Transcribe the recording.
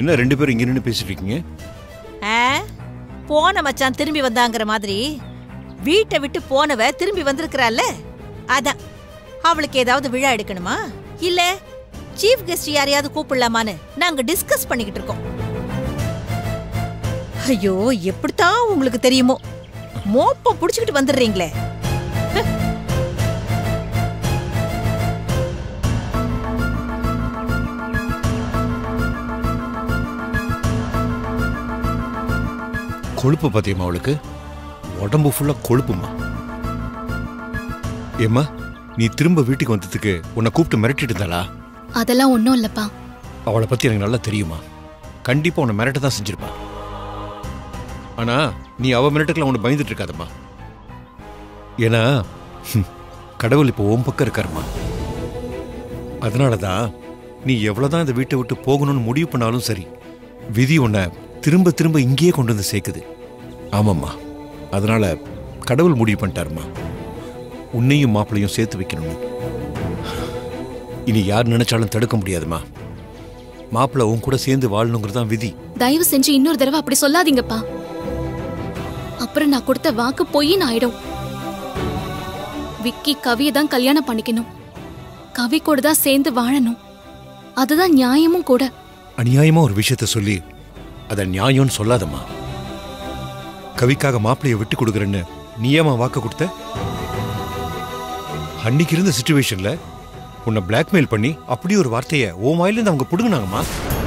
என்ன ரெண்டு பேரும் இங்க நின்று பேசிட்டு இருக்கீங்க ஆ? போன மச்சான் திரும்பி வந்தாங்கிற மாதிரி வீட்டை விட்டு போனவ திரும்பி வந்திருக்கிறாள்ல அதான் அவளுக்கு ஏதாவது விழா எடுக்கணுமா இல்ல சீஃப் கெஸ்ட் யாரையாவது கூப்பிடலாமான்னு நாங்க டிஸ்கஸ் பண்ணிக்கிட்டு இருக்கோம் ஐயோ எப்படித்தான் உங்களுக்கு தெரியுமோ மோப்பம் புடிச்சுக்கிட்டு வந்துடுறீங்களே கொழுப்பு பாத்தியம்மா அவளுக்கு உடம்பு ஃபுல்லா கொழுப்புமா ஏம்மா நீ திரும்ப வீட்டுக்கு வந்ததுக்கு உன்னை கூப்பிட்டு மிரட்டிட்டு இருந்தாளா அதெல்லாம் ஒன்றும் இல்லப்பா அவளை பத்தி எனக்கு நல்லா தெரியுமா கண்டிப்பா உன்னை மிரட்ட தான் செஞ்சிருப்பா ஆனா நீ அவ மிரட்டுக்கெல்லாம் உன்னை பயந்துட்டு இருக்காதம்மா ஏன்னா ஹம், கடவுள் இப்போ உன் பக்கம் இருக்காருமா அதனால தான் நீ எவ்வளவுதான் இந்த வீட்டை விட்டு போகணும்னு முடிவு பண்ணாலும் சரி விதி உன்னை திரும்ப திரும்ப இங்கேயே கொண்டு வந்து சேர்க்குது ஆமாம்மா அதனால கடவுள் முடிவு பண்ணிட்டாருமா உன்னையும் மாப்பிளையும் சேர்த்து வைக்கணும்னு இனி யார் நினைச்சாலும் தடுக்க முடியாதுமா மாப்பிள்ளை உன் கூட சேர்ந்து வாழணுங்கிறது தான் விதி தயவு செஞ்சு இன்னொரு தடவை அப்படி சொல்லாதீங்கப்பா அப்புறம் நான் கொடுத்த வாக்கு பொய்ன்னு ஆயிடும் விக்கி கவியை தான் கல்யாணம் பண்ணிக்கணும் கவி கூட தான் சேர்ந்து வாழணும் அதுதான் நியாயமும் கூட அநியாயமா ஒரு விஷயத்த சொல்லி அத நியாயம்னு சொல்லாதம்மா கவிக்காக மாப்பிளைய விட்டு கொடுக்குறேன்னு நீ ஏமா வாக்கு கொடுத்த அன்னைக்கு இருந்த சுச்சுவேஷன்ல உன்னை பிளாக்மெயில் பண்ணி அப்படி ஒரு வார்த்தையை ஓ வாயிலிருந்து அவங்க புடுங்கினாங்கம்மா